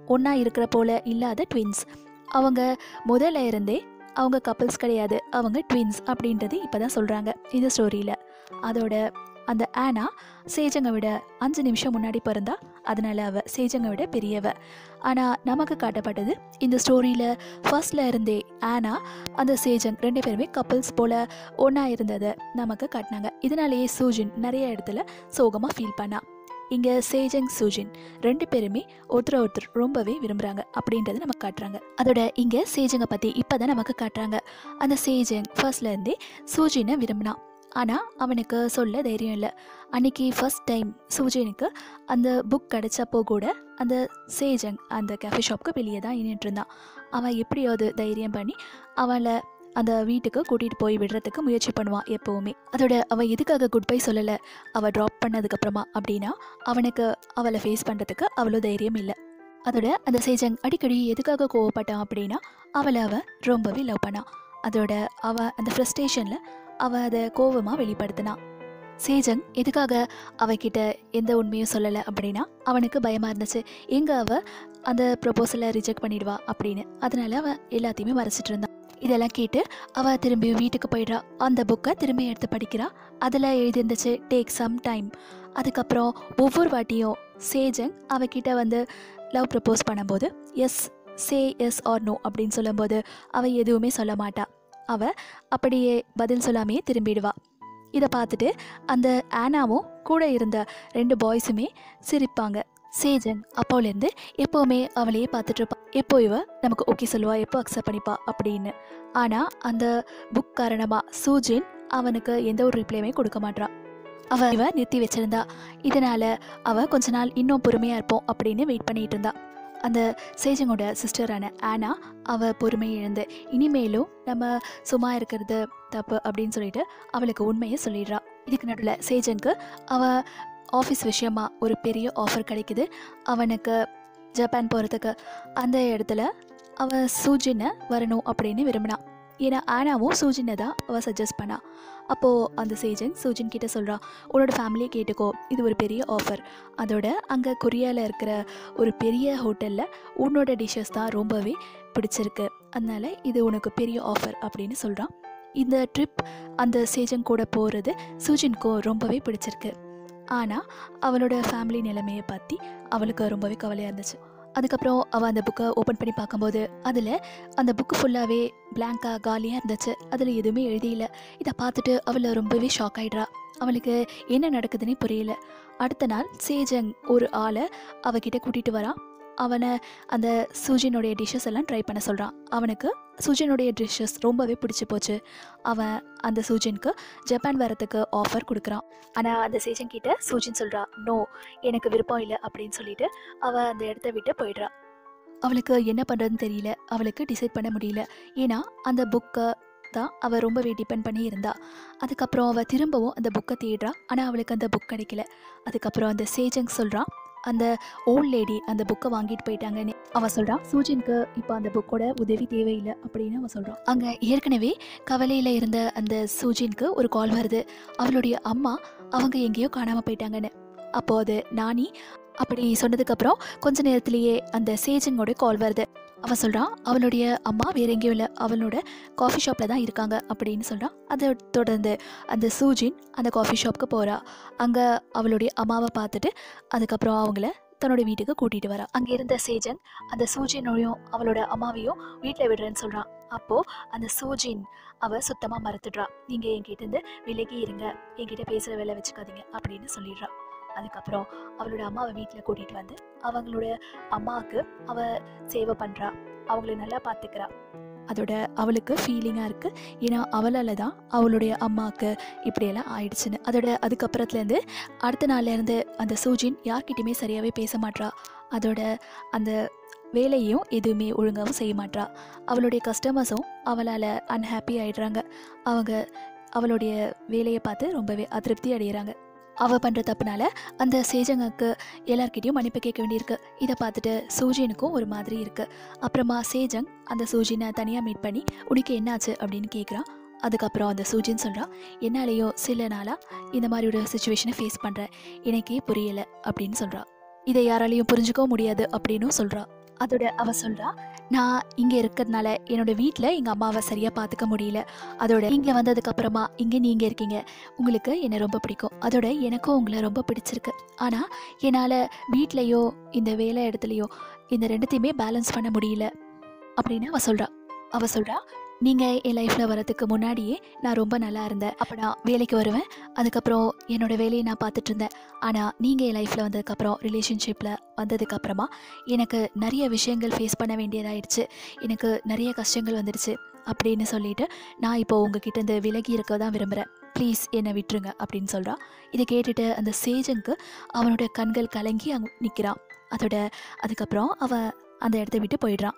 ஒன்றா இருக்கிற போல இல்லாத ட்வின்ஸ் அவங்க முதல்ல இருந்தே அவங்க கப்பல்ஸ் கிடையாது அவங்க ட்வின்ஸ் அப்படின்றது இப்போ தான் சொல்கிறாங்க இந்த ஸ்டோரியில் அதோட அந்த ஆனா சேஜங்க விட அஞ்சு நிமிஷம் முன்னாடி பிறந்தா அதனால அவ சேஜங்க விட பெரியவ ஆனால் நமக்கு காட்டப்பட்டது இந்த ஸ்டோரியில் ஃபர்ஸ்ட்ல இருந்தே ஆனா அந்த சேஜங் ரெண்டு பேருமே கப்பல்ஸ் போல் ஒன்றா இருந்ததை நமக்கு காட்டினாங்க இதனாலேயே சூஜின் நிறைய இடத்துல சோகமாக ஃபீல் பண்ணா இங்கே சேஜங் சூஜின் ரெண்டு பேருமே ஒருத்தர் ஒருத்தர் ரொம்பவே விரும்புகிறாங்க அப்படின்றத நமக்கு காட்டுறாங்க அதோட இங்கே சேஜங்கை பற்றி இப்போ தான் நமக்கு காட்டுறாங்க அந்த சேஜங் ஃபர்ஸ்ட்லேருந்தே சூஜினை விரும்பினான் ஆனால் அவனுக்கு சொல்ல தைரியம் இல்லை அன்னைக்கு ஃபர்ஸ்ட் டைம் சூஜினுக்கு அந்த புக் கிடைச்சப்போ கூட அந்த சேஜங் அந்த கேஃபே ஷாப்க்கு வெளியே தான் நின்றுட்டு இருந்தான் அவன் எப்படியாவது தைரியம் பண்ணி அவளை அந்த வீட்டுக்கு கூட்டிகிட்டு போய் விடுறதுக்கு முயற்சி பண்ணுவான் எப்போவுமே அதோட அவள் எதுக்காக குட் பை சொல்லலை அவள் ட்ராப் பண்ணதுக்கப்புறமா அப்படின்னா அவனுக்கு அவளை ஃபேஸ் பண்ணுறதுக்கு அவ்வளோ தைரியம் இல்லை அதோட அந்த சேஜங் அடிக்கடி எதுக்காக கோவப்பட்டான் அப்படின்னா அவளை அவள் ரொம்பவே லவ் பண்ணான் அதோட அவள் அந்த ஃப்ரஸ்ட்ரேஷனில் அவள் அதை கோவமாக வெளிப்படுத்தினான் சேஜங் எதுக்காக அவகிட்ட எந்த உண்மையும் சொல்லலை அப்படின்னா அவனுக்கு பயமாக இருந்துச்சு எங்கே அவள் அந்த ப்ரொபோசலை ரிஜெக்ட் பண்ணிடுவா அப்படின்னு அதனால அவள் எல்லாத்தையுமே மறைச்சிட்டு இருந்தான் இதெல்லாம் கேட்டு அவள் திரும்பி வீட்டுக்கு போயிடுறா அந்த புக்கை திரும்பி எடுத்து படிக்கிறா அதில் எழுதியிருந்துச்சு டேக் சம் டைம் அதுக்கப்புறம் ஒவ்வொரு வாட்டியும் சேஜங் அவகிட்ட வந்து லவ் ப்ரப்போஸ் பண்ணும்போது yes say yes or no அப்படின்னு சொல்லும்போது அவள் எதுவுமே சொல்ல மாட்டா அவள் அப்படியே பதில் சொல்லாமையே திரும்பிடுவா இதை பார்த்துட்டு அந்த ஆனாவும் கூட இருந்த ரெண்டு பாய்ஸுமே சிரிப்பாங்க சேஜன் அப்போலேருந்து எப்போவுமே அவளையே பார்த்துட்டு இருப்பா எப்போ இவ நமக்கு ஓகே சொல்லுவா எப்போ அக்செப்ட் பண்ணிப்பா அப்படின்னு ஆனால் அந்த புக் காரணமாக சூஜின் அவனுக்கு எந்த ஒரு ரிப்ளையுமே கொடுக்க மாட்றா அவ இவ நிறுத்தி வச்சிருந்தா இதனால அவ கொஞ்ச நாள் இன்னும் பொறுமையாக இருப்போம் அப்படின்னு வெயிட் பண்ணிட்டு இருந்தா அந்த சேஜங்கோட சிஸ்டரான ஆனா அவ பொறுமை இழந்து இனிமேலும் நம்ம சும்மா இருக்கிறது தப்பு அப்படின்னு சொல்லிட்டு அவளுக்கு உண்மையை சொல்லிடுறா இதுக்கு நடுவில் சேஜனுக்கு அவ ஆஃபீஸ் விஷயமா ஒரு பெரிய ஆஃபர் கிடைக்குது அவனுக்கு ஜப்பான் போகிறதுக்கு அந்த இடத்துல அவ சூஜினை வரணும் அப்படின்னு விரும்பினான் ஏன்னா ஆனாவும் சூஜினை தான் அவள் சஜஸ்ட் பண்ணா அப்போது அந்த சேஜன் சூஜின் கிட்ட சொல்கிறா உன்னோட ஃபேமிலியை கேட்டுக்கோ இது ஒரு பெரிய ஆஃபர் அதோட அங்கே கொரியாவில் இருக்கிற ஒரு பெரிய ஹோட்டலில் உன்னோட டிஷ்ஷஸ் தான் ரொம்பவே பிடிச்சிருக்கு அதனால இது உனக்கு பெரிய ஆஃபர் அப்படின்னு சொல்கிறான் இந்த ட்ரிப் அந்த சேஜன் கூட போகிறது சூஜின்க்கும் ரொம்பவே பிடிச்சிருக்கு ஆனால் அவளோட ஃபேமிலி நிலைமையை பற்றி அவளுக்கு ரொம்பவே கவலையாக இருந்துச்சு அதுக்கப்புறம் அவள் அந்த புக்கை ஓப்பன் பண்ணி பார்க்கும்போது அதில் அந்த புக்கு ஃபுல்லாகவே பிளாங்காக காலியாக இருந்துச்சு அதில் எதுவுமே எழுதியில இதை பார்த்துட்டு அவளை ரொம்பவே ஷாக் ஆயிடுறா அவளுக்கு என்ன நடக்குதுன்னே புரியல அடுத்த நாள் சேஜங் ஒரு ஆளை அவகிட்ட கூட்டிகிட்டு வரான் அவனை அந்த சுஜினுடைய டிஷ்ஷஸ் எல்லாம் ட்ரை பண்ண சொல்கிறான் அவனுக்கு சுஜினுடைய டிஷ்ஷஸ் ரொம்பவே பிடிச்சி போச்சு அவன் அந்த சூஜினுக்கு ஜப்பான் வரத்துக்கு ஆஃபர் கொடுக்குறான் ஆனால் அந்த சேஜன் கிட்ட சூஜின் சொல்கிறா நோ எனக்கு விருப்பம் இல்லை அப்படின்னு சொல்லிட்டு அவள் அந்த இடத்த விட்டு போயிடுறா அவளுக்கு என்ன பண்ணுறதுன்னு தெரியல அவளுக்கு டிசைட் பண்ண முடியல ஏன்னா அந்த புக்கை தான் அவள் ரொம்பவே டிபெண்ட் பண்ணி இருந்தா அதுக்கப்புறம் அவள் திரும்பவும் அந்த புக்கை தேடுறா ஆனால் அவளுக்கு அந்த புக் கிடைக்கல அதுக்கப்புறம் அந்த சேஜங் சொல்கிறான் அந்த ஓல்ட் லேடி அந்த புக்கை வாங்கிட்டு போயிட்டாங்கன்னு அவ சொல்றான் சூஜினுக்கு இப்போ அந்த புக்கோட உதவி தேவையில்லை அப்படின்னு அவ சொல்றான் அங்க ஏற்கனவே கவலையில இருந்த அந்த சூஜினுக்கு ஒரு கால் வருது அவளுடைய அம்மா அவங்க எங்கேயோ காணாம போயிட்டாங்கன்னு அப்போ அது நானி அப்படி சொன்னதுக்கப்புறம் கொஞ்ச நேரத்திலேயே அந்த சேஜங்கோட கால் வருது அவன் சொல்கிறான் அவளுடைய அம்மா வேற எங்கேயும் இல்லை அவளோட காஃபி ஷாப்பில் தான் இருக்காங்க அப்படின்னு சொல்கிறான் அதை தொடர்ந்து அந்த சூஜின் அந்த காஃபி ஷாப்புக்கு போகிறா அங்கே அவளுடைய அம்மாவை பார்த்துட்டு அதுக்கப்புறம் அவங்கள தன்னோட வீட்டுக்கு கூட்டிகிட்டு வரா அங்கே இருந்த சேஜன் அந்த சூஜினையும் அவளோட அம்மாவையும் வீட்டில் விடுறேன்னு சொல்கிறான் அப்போது அந்த சூஜின் அவ சுத்தமாக மறுத்துடுறா நீங்கள் என்கிட்டேருந்து விலகி இருங்க என்கிட்ட பேசுகிற வேலை வச்சுக்காதீங்க அப்படின்னு சொல்லிடுறா அதுக்கப்புறம் அவளோட அம்மாவை வீட்டில் கூட்டிகிட்டு வந்து அவங்களோட அம்மாவுக்கு அவ சேவை பண்ணுறா அவங்கள நல்லா பார்த்துக்கிறா அதோட அவளுக்கு ஃபீலிங்காக இருக்குது ஏன்னா அவளால் தான் அவளுடைய அம்மாவுக்கு இப்படியெல்லாம் ஆயிடுச்சுன்னு அதோட அதுக்கப்புறத்துலேருந்து அடுத்த நாள்லேருந்து அந்த சூஜின் யார்கிட்டயுமே சரியாகவே பேச மாட்றா அதோட அந்த வேலையும் எதுவுமே ஒழுங்காகவும் செய்ய மாட்றா அவளுடைய கஸ்டமர்ஸும் அவளால் அன்ஹாப்பி ஆயிடுறாங்க அவங்க அவளுடைய வேலையை பார்த்து ரொம்பவே அதிருப்தி அடைகிறாங்க அவள் பண்ணுற தப்புனால அந்த சேஜங்கக்கு எல்லார்கிட்டயும் மன்னிப்பு கேட்க வேண்டியிருக்கு இதை பார்த்துட்டு சூஜினுக்கும் ஒரு மாதிரி இருக்குது அப்புறமா சேஜங் அந்த சூஜினை தனியாக மீட் பண்ணி உனக்கு என்னாச்சு அப்படின்னு கேட்குறான் அதுக்கப்புறம் அந்த சூஜின் சொல்கிறான் என்னாலேயோ சில நாளாக இந்த மாதிரி ஒரு சுச்சுவேஷனை ஃபேஸ் பண்ணுறேன் எனக்கே புரியலை அப்படின்னு சொல்கிறா இதை யாராலையும் புரிஞ்சுக்கவும் முடியாது அப்படின்னும் சொல்கிறா அதோட அவ சொல்றா நான் இங்கே இருக்கிறதுனால என்னோட வீட்டில் எங்கள் அம்மாவை சரியாக பார்த்துக்க முடியல அதோட இங்கே வந்ததுக்கு அப்புறமா இங்கே நீங்கள் இருக்கீங்க உங்களுக்கு என்னை ரொம்ப பிடிக்கும் அதோட எனக்கும் உங்களை ரொம்ப பிடிச்சிருக்கு ஆனால் என்னால் வீட்லேயோ இந்த வேலை இடத்துலையோ இந்த ரெண்டுத்தையுமே பேலன்ஸ் பண்ண முடியல அப்படின்னு அவ சொல்கிறா அவ சொல்கிறா நீங்கள் என் லைஃப்பில் வரதுக்கு முன்னாடியே நான் ரொம்ப நல்லா இருந்தேன் அப்போ நான் வேலைக்கு வருவேன் அதுக்கப்புறம் என்னோட வேலையை நான் பார்த்துட்டு இருந்தேன் ஆனால் நீங்கள் என் லைஃப்பில் வந்ததுக்கப்புறம் ரிலேஷன்ஷிப்பில் வந்ததுக்கப்புறமா எனக்கு நிறைய விஷயங்கள் ஃபேஸ் பண்ண வேண்டியதாயிடுச்சு எனக்கு நிறைய கஷ்டங்கள் வந்துடுச்சு அப்படின்னு சொல்லிட்டு நான் இப்போ உங்ககிட்ட இருந்து விலகி இருக்க தான் விரும்புகிறேன் ப்ளீஸ் என்னை விட்டுருங்க அப்படின்னு சொல்கிறா இதை கேட்டுட்டு அந்த சேஜனுக்கு அவனோட கண்கள் கலங்கி அங்கே நிற்கிறான் அதோட அதுக்கப்புறம் அவன் அந்த இடத்த விட்டு போயிடுறான்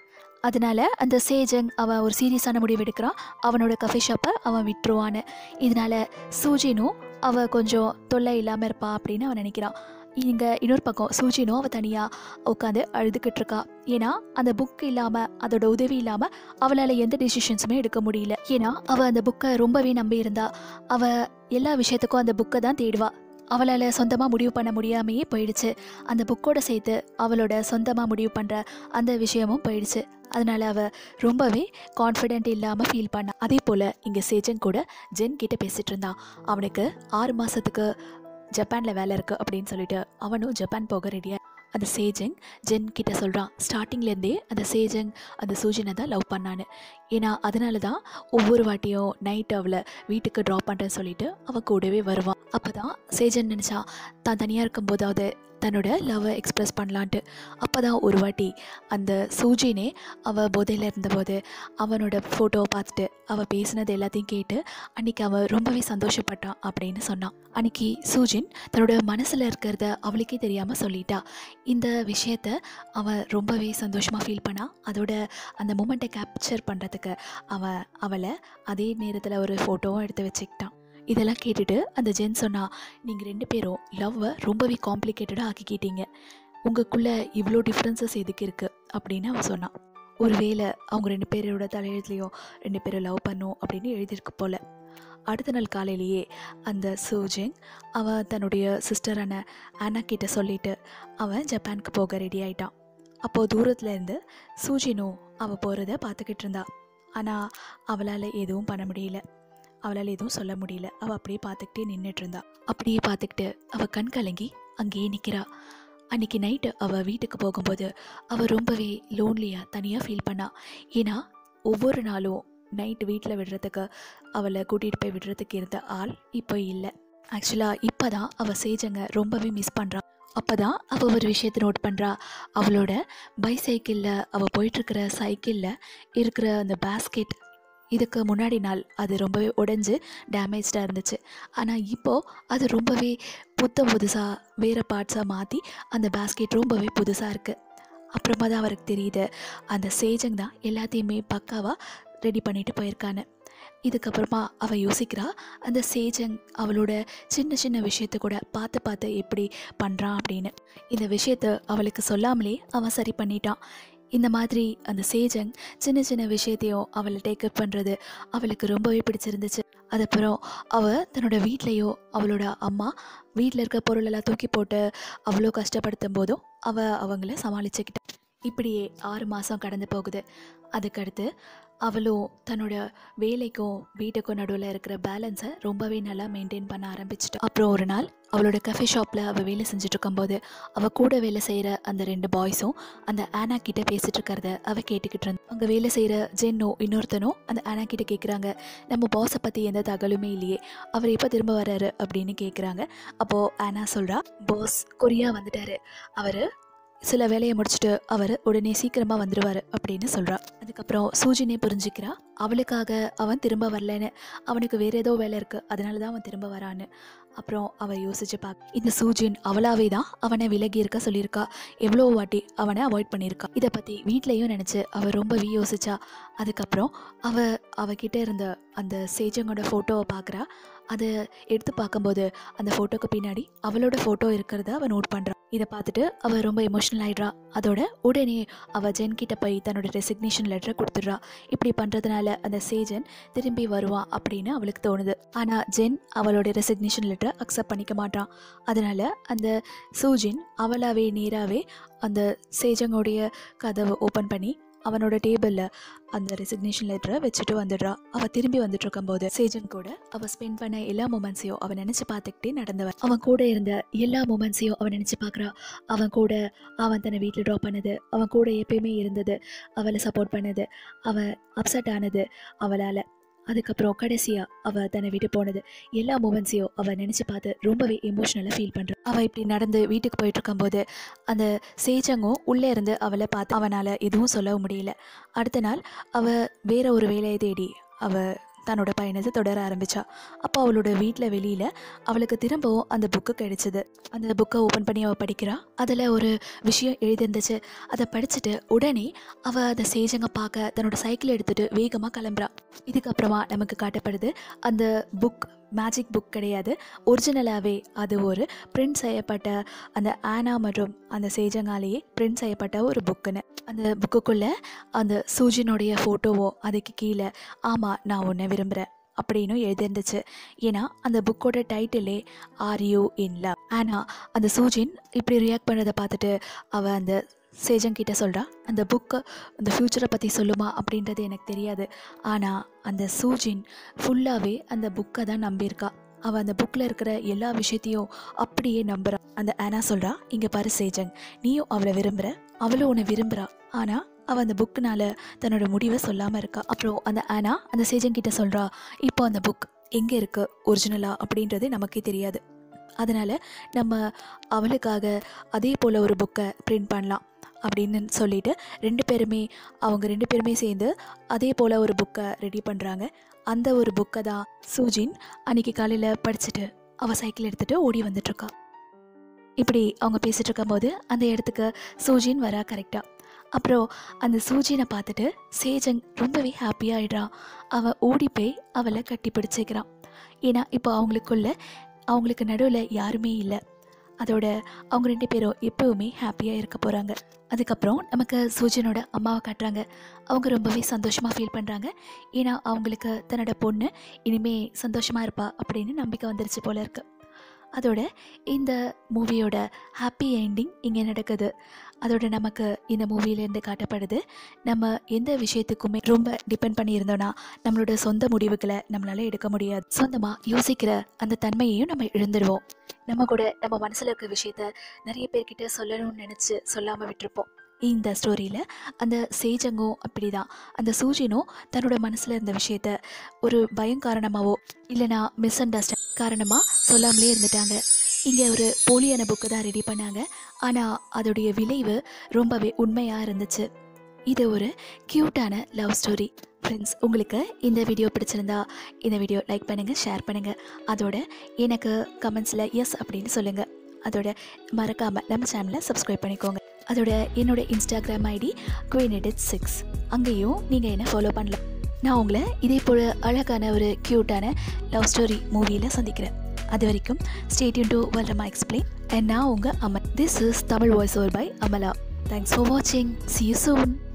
அதனால அந்த சேஜங் அவன் ஒரு சீரியஸான முடிவு எடுக்கிறான் அவனோட கஃபே ஷாப்பை அவன் விட்டுருவான்னு இதனால சூஜினும் அவள் கொஞ்சம் தொல்லை இல்லாமல் இருப்பா அப்படின்னு அவன் நினைக்கிறான் இங்கே இன்னொரு பக்கம் சூஜினும் அவள் தனியாக உட்காந்து அழுதுகிட்டு இருக்கா ஏன்னா அந்த புக் இல்லாமல் அதோட உதவி இல்லாமல் அவளால் எந்த டிசிஷன்ஸுமே எடுக்க முடியல ஏன்னா அவள் அந்த புக்கை ரொம்பவே நம்பி இருந்தா அவள் எல்லா விஷயத்துக்கும் அந்த புக்கை தான் தேடுவா அவளால் சொந்தமாக முடிவு பண்ண முடியாமையே போயிடுச்சு அந்த புக்கோட சேர்த்து அவளோட சொந்தமாக முடிவு பண்ணுற அந்த விஷயமும் போயிடுச்சு அதனால அவ ரொம்பவே கான்ஃபிடென்ட் இல்லாமல் ஃபீல் பண்ணா அதே போல் இங்கே சேஜன் கூட ஜென் கிட்ட பேசிட்டு இருந்தான் அவனுக்கு ஆறு மாதத்துக்கு ஜப்பானில் வேலை இருக்குது அப்படின்னு சொல்லிட்டு அவனும் ஜப்பான் போக ரெடியா அந்த சேஜங் ஜென் கிட்ட சொல்கிறான் ஸ்டார்டிங்லேருந்தே அந்த சேஜங் அந்த சூஜனை தான் லவ் பண்ணான்னு ஏன்னா அதனால தான் ஒவ்வொரு வாட்டியும் நைட் அவளை வீட்டுக்கு ட்ராப் பண்ணுறேன்னு சொல்லிட்டு அவள் கூடவே வருவான் அப்போ தான் சேஜன் நினச்சா தான் தனியாக இருக்கும்போதாவது தன்னோட லவ்வை எக்ஸ்ப்ரெஸ் பண்ணலான்ட்டு அப்போ தான் ஒரு வாட்டி அந்த சூஜினே அவள் போதையில் இருந்தபோது அவனோட ஃபோட்டோவை பார்த்துட்டு அவள் பேசினது எல்லாத்தையும் கேட்டு அன்னைக்கு அவன் ரொம்பவே சந்தோஷப்பட்டான் அப்படின்னு சொன்னான் அன்னைக்கு சூஜின் தன்னோட மனசில் இருக்கிறத அவளுக்கே தெரியாமல் சொல்லிட்டா இந்த விஷயத்த அவன் ரொம்பவே சந்தோஷமாக ஃபீல் பண்ணா அதோட அந்த மூமெண்ட்டை கேப்சர் பண்ணுறதுக்கு அவன் அவளை அதே நேரத்தில் ஒரு ஃபோட்டோவும் எடுத்து வச்சுக்கிட்டான் இதெல்லாம் கேட்டுட்டு அந்த ஜென் சொன்னா நீங்கள் ரெண்டு பேரும் லவ்வை ரொம்பவே காம்ப்ளிகேட்டடாக ஆக்கிக்கிட்டீங்க உங்களுக்குள்ள இவ்வளோ டிஃப்ரென்சஸ் எதுக்கு இருக்குது அப்படின்னு அவன் சொன்னான் ஒருவேளை அவங்க ரெண்டு பேரோட தலையெழுத்துலையும் ரெண்டு பேரும் லவ் பண்ணும் அப்படின்னு எழுதியிருக்கு போல அடுத்த நாள் காலையிலேயே அந்த சூஜிங் அவன் தன்னுடைய சிஸ்டரான அண்ணா கிட்ட சொல்லிட்டு அவன் ஜப்பானுக்கு போக ரெடி ஆயிட்டான் அப்போது தூரத்துல இருந்து சூஜினும் அவள் போகிறத பார்த்துக்கிட்டு இருந்தா ஆனால் அவளால் எதுவும் பண்ண முடியல அவளால் எதுவும் சொல்ல முடியல அவள் அப்படியே பார்த்துக்கிட்டே நின்றுட்டு இருந்தா அப்படியே பார்த்துக்கிட்டு அவள் கண் கலங்கி அங்கேயே நிற்கிறா அன்னைக்கு நைட்டு அவள் வீட்டுக்கு போகும்போது அவள் ரொம்பவே லோன்லியாக தனியாக ஃபீல் பண்ணா ஏன்னா ஒவ்வொரு நாளும் நைட் வீட்டில் விடுறதுக்கு அவளை கூட்டிகிட்டு போய் விடுறதுக்கு இருந்த ஆள் இப்போ இல்லை ஆக்சுவலாக இப்போ தான் அவள் சேஜங்க ரொம்பவே மிஸ் பண்ணுறா அப்போ தான் அவள் ஒரு விஷயத்தை நோட் பண்ணுறா அவளோட பைசைக்கிளில் அவள் போயிட்டுருக்கிற சைக்கிளில் இருக்கிற அந்த பேஸ்கெட் இதுக்கு முன்னாடி நாள் அது ரொம்பவே உடைஞ்சு டேமேஜ்டாக இருந்துச்சு ஆனால் இப்போது அது ரொம்பவே புத்த புதுசாக வேறு பார்ட்ஸாக மாற்றி அந்த பேஸ்கெட் ரொம்பவே புதுசாக இருக்குது அப்புறமா தான் அவருக்கு தெரியுது அந்த சேஜங் தான் எல்லாத்தையுமே பக்காவாக ரெடி பண்ணிட்டு போயிருக்கான்னு இதுக்கப்புறமா அவள் யோசிக்கிறா அந்த சேஜங் அவளோட சின்ன சின்ன விஷயத்த கூட பார்த்து பார்த்து எப்படி பண்ணுறான் அப்படின்னு இந்த விஷயத்த அவளுக்கு சொல்லாமலே அவன் சரி பண்ணிட்டான் இந்த மாதிரி அந்த சேஜங் சின்ன சின்ன விஷயத்தையும் அவளை டேக்கப் பண்ணுறது அவளுக்கு ரொம்பவே பிடிச்சிருந்துச்சு அதுக்கப்புறம் அவள் தன்னோட வீட்லேயோ அவளோட அம்மா வீட்டில் இருக்க பொருளெல்லாம் தூக்கி போட்டு அவ்வளோ கஷ்டப்படுத்தும் போதும் அவள் அவங்கள சமாளிச்சுக்கிட்டா இப்படியே ஆறு மாதம் கடந்து போகுது அதுக்கடுத்து அவளும் தன்னோட வேலைக்கும் வீட்டுக்கும் நடுவில் இருக்கிற பேலன்ஸை ரொம்பவே நல்லா மெயின்டைன் பண்ண ஆரம்பிச்சிட்டா அப்புறம் ஒரு நாள் அவளோட கஃபே ஷாப்பில் அவள் வேலை செஞ்சுட்டு இருக்கும்போது அவள் கூட வேலை செய்கிற அந்த ரெண்டு பாய்ஸும் அந்த ஆனா கிட்ட பேசிட்டு இருக்கிறத அவள் கேட்டுக்கிட்டு இருந்தா அங்கே வேலை செய்கிற ஜென்னோ இன்னொருத்தனோ அந்த ஆனா கிட்ட கேட்குறாங்க நம்ம பாஸை பற்றி எந்த தகவலுமே இல்லையே அவர் எப்போ திரும்ப வராரு அப்படின்னு கேட்குறாங்க அப்போது ஆனா சொல்கிறா பாஸ் கொரியா வந்துட்டாரு அவர் சில வேலையை முடிச்சுட்டு அவர் உடனே சீக்கிரமாக வந்துடுவார் அப்படின்னு சொல்கிறா அதுக்கப்புறம் சூஜினே புரிஞ்சுக்கிறா அவளுக்காக அவன் திரும்ப வரலன்னு அவனுக்கு வேற ஏதோ வேலை இருக்குது அதனால தான் அவன் திரும்ப வரான்னு அப்புறம் அவள் யோசிச்சு பார்க்க இந்த சூஜின் அவளாவே தான் அவனை விலகி இருக்க சொல்லியிருக்கா எவ்வளோ வாட்டி அவனை அவாய்ட் பண்ணியிருக்கா இதை பற்றி வீட்லேயும் நினச்சி அவள் ரொம்பவே யோசிச்சா அதுக்கப்புறம் அவ அவகிட்ட இருந்த அந்த சேஜங்கோட ஃபோட்டோவை பார்க்குறா அதை எடுத்து பார்க்கும்போது அந்த ஃபோட்டோக்கு பின்னாடி அவளோட ஃபோட்டோ இருக்கிறத அவள் நோட் பண்ணுறா இதை பார்த்துட்டு அவள் ரொம்ப எமோஷனல் ஆயிடுறா அதோட உடனே அவள் ஜென் கிட்ட போய் தன்னோட ரெசிக்னேஷன் லெட்டரை கொடுத்துட்றா இப்படி பண்ணுறதுனால ஒருவேளை அந்த சேஜன் திரும்பி வருவான் அப்படின்னு அவளுக்கு தோணுது ஆனால் ஜென் அவளோட ரெசிக்னேஷன் லெட்டரை அக்செப்ட் பண்ணிக்க மாட்டான் அதனால் அந்த சூஜின் அவளாவே நேராகவே அந்த சேஜங்கோடைய கதவை ஓப்பன் பண்ணி அவனோட டேபிளில் அந்த ரெசிக்னேஷன் லெட்டரை வச்சுட்டு வந்துடுறா அவள் திரும்பி வந்துட்டு இருக்கும்போது சேஜன் கூட அவள் ஸ்பெண்ட் பண்ண எல்லா மூமெண்ட்ஸையும் அவன் நினச்சி பார்த்துக்கிட்டே நடந்தவன் அவன் கூட இருந்த எல்லா மூமெண்ட்ஸையும் அவன் நினச்சி பார்க்குறா அவன் கூட அவன் தன்னை வீட்டில் ட்ராப் பண்ணது அவன் கூட எப்பயுமே இருந்தது அவளை சப்போர்ட் பண்ணது அவன் அப்செட் ஆனது அவளால் அதுக்கப்புறம் கடைசியாக அவள் தன்னை விட்டு போனது எல்லா மூமெண்ட்ஸையும் அவள் நினச்சி பார்த்து ரொம்பவே எமோஷ்னலாக ஃபீல் பண்ணுறான் அவள் இப்படி நடந்து வீட்டுக்கு போயிட்டு இருக்கும்போது அந்த சேஜங்கும் உள்ளே இருந்து அவளை பார்த்து அவனால் எதுவும் சொல்லவும் முடியல அடுத்த நாள் அவள் வேற ஒரு வேலையை தேடி அவள் தன்னோட பயணத்தை தொடர ஆரம்பிச்சா அப்போ அவளோட வீட்டில் வெளியில் அவளுக்கு திரும்பவும் அந்த புக்கு கிடைச்சிது அந்த புக்கை ஓப்பன் பண்ணி அவள் படிக்கிறா அதில் ஒரு விஷயம் எழுதிருந்துச்சு அதை படிச்சுட்டு உடனே அவள் அந்த சேஜங்க பார்க்க தன்னோட சைக்கிள் எடுத்துட்டு வேகமாக கிளம்புறா இதுக்கப்புறமா நமக்கு காட்டப்படுது அந்த புக் மேஜிக் புக் கிடையாது ஒரிஜினலாகவே அது ஒரு பிரிண்ட் செய்யப்பட்ட அந்த ஆனா மற்றும் அந்த சேஜங்காலேயே பிரிண்ட் செய்யப்பட்ட ஒரு புக்குன்னு அந்த புக்குக்குள்ளே அந்த சூஜினுடைய ஃபோட்டோவோ அதுக்கு கீழே ஆமாம் நான் உன்னை விரும்புகிறேன் அப்படின்னு எழுதிருந்துச்சு ஏன்னா அந்த புக்கோட டைட்டிலே ஆர் யூ இன் லவ் ஆனால் அந்த சூஜின் இப்படி ரியாக்ட் பண்ணுறதை பார்த்துட்டு அவள் அந்த சேஜன் கிட்ட சொல்கிறா அந்த புக்கை அந்த ஃப்யூச்சரை பற்றி சொல்லுமா அப்படின்றது எனக்கு தெரியாது ஆனால் அந்த சூஜின் ஃபுல்லாகவே அந்த புக்கை தான் நம்பியிருக்கா அவள் அந்த புக்கில் இருக்கிற எல்லா விஷயத்தையும் அப்படியே நம்புறா அந்த ஆனா சொல்கிறா இங்கே பாரு சேஜன் நீயும் அவளை விரும்புகிற அவளும் உன்னை விரும்புகிறா ஆனால் அவள் அந்த புக்குனால தன்னோட முடிவை சொல்லாமல் இருக்கா அப்புறம் அந்த ஆனா அந்த சேஜன் கிட்ட சொல்கிறா இப்போ அந்த புக் எங்கே இருக்கு ஒரிஜினலா அப்படின்றது நமக்கே தெரியாது அதனால் நம்ம அவளுக்காக அதே போல் ஒரு புக்கை பிரிண்ட் பண்ணலாம் அப்படின்னு சொல்லிட்டு ரெண்டு பேருமே அவங்க ரெண்டு பேருமே சேர்ந்து அதே போல் ஒரு புக்கை ரெடி பண்ணுறாங்க அந்த ஒரு புக்கை தான் சூஜின் அன்னைக்கு காலையில் படிச்சுட்டு அவள் சைக்கிள் எடுத்துகிட்டு ஓடி வந்துட்டுருக்கா இப்படி அவங்க பேசிகிட்டு இருக்கும்போது அந்த இடத்துக்கு சூஜின் வரா கரெக்டாக அப்புறம் அந்த சூஜினை பார்த்துட்டு சேஜங் ரொம்பவே ஹாப்பியாகிடுறான் அவன் ஓடி போய் அவளை கட்டி பிடிச்சிக்கிறான் ஏன்னா இப்போ அவங்களுக்குள்ள அவங்களுக்கு நடுவில் யாருமே இல்லை அதோட அவங்க ரெண்டு பேரும் எப்பவுமே ஹாப்பியாக இருக்க போகிறாங்க அதுக்கப்புறம் நமக்கு சூஜனோட அம்மாவை காட்டுறாங்க அவங்க ரொம்பவே சந்தோஷமாக ஃபீல் பண்ணுறாங்க ஏன்னா அவங்களுக்கு தன்னோட பொண்ணு இனிமே சந்தோஷமாக இருப்பா அப்படின்னு நம்பிக்கை வந்துருச்சு போல இருக்கு அதோட இந்த மூவியோட ஹாப்பி எண்டிங் இங்கே நடக்குது அதோட நமக்கு இந்த மூவிலேருந்து காட்டப்படுது நம்ம எந்த விஷயத்துக்குமே ரொம்ப டிபெண்ட் பண்ணி இருந்தோம்னா நம்மளோட சொந்த முடிவுகளை நம்மளால எடுக்க முடியாது சொந்தமாக யோசிக்கிற அந்த தன்மையையும் நம்ம இழந்துடுவோம் நம்ம கூட நம்ம மனசில் இருக்க விஷயத்த நிறைய பேர்கிட்ட சொல்லணும்னு நினச்சி சொல்லாமல் விட்டுருப்போம் இந்த ஸ்டோரியில் அந்த சேஜங்கும் அப்படி தான் அந்த சூஜினும் தன்னோட மனசில் இருந்த விஷயத்த ஒரு பயம் காரணமாகவோ இல்லைனா மிஸ் அண்டர்ஸ்டாண்ட் காரணமாக சொல்லாமலே இருந்துட்டாங்க இங்கே ஒரு போலியான புக்கு தான் ரெடி பண்ணாங்க ஆனால் அதோடைய விளைவு ரொம்பவே உண்மையாக இருந்துச்சு இது ஒரு க்யூட்டான லவ் ஸ்டோரி ஃப்ரெண்ட்ஸ் உங்களுக்கு இந்த வீடியோ பிடிச்சிருந்தா இந்த வீடியோ லைக் பண்ணுங்கள் ஷேர் பண்ணுங்கள் அதோட எனக்கு கமெண்ட்ஸில் எஸ் அப்படின்னு சொல்லுங்கள் அதோட மறக்காமல் நம்ம சேனலை சப்ஸ்கிரைப் பண்ணிக்கோங்க அதோட என்னோட Instagram ID queen edit six அங்கேயும் நீங்கள் என்ன ஃபாலோ பண்ணலாம் நான் உங்களை இதே போல் அழகான ஒரு க்யூட்டான லவ் ஸ்டோரி மூவியில் சந்திக்கிறேன் அது வரைக்கும் ஸ்டேட்யூன் டு வல்ரமா எக்ஸ்பிளைன் அண்ட் நான் உங்கள் Aman this is Tamil voice over by Amala thanks for வாட்சிங் சி யூ சூன்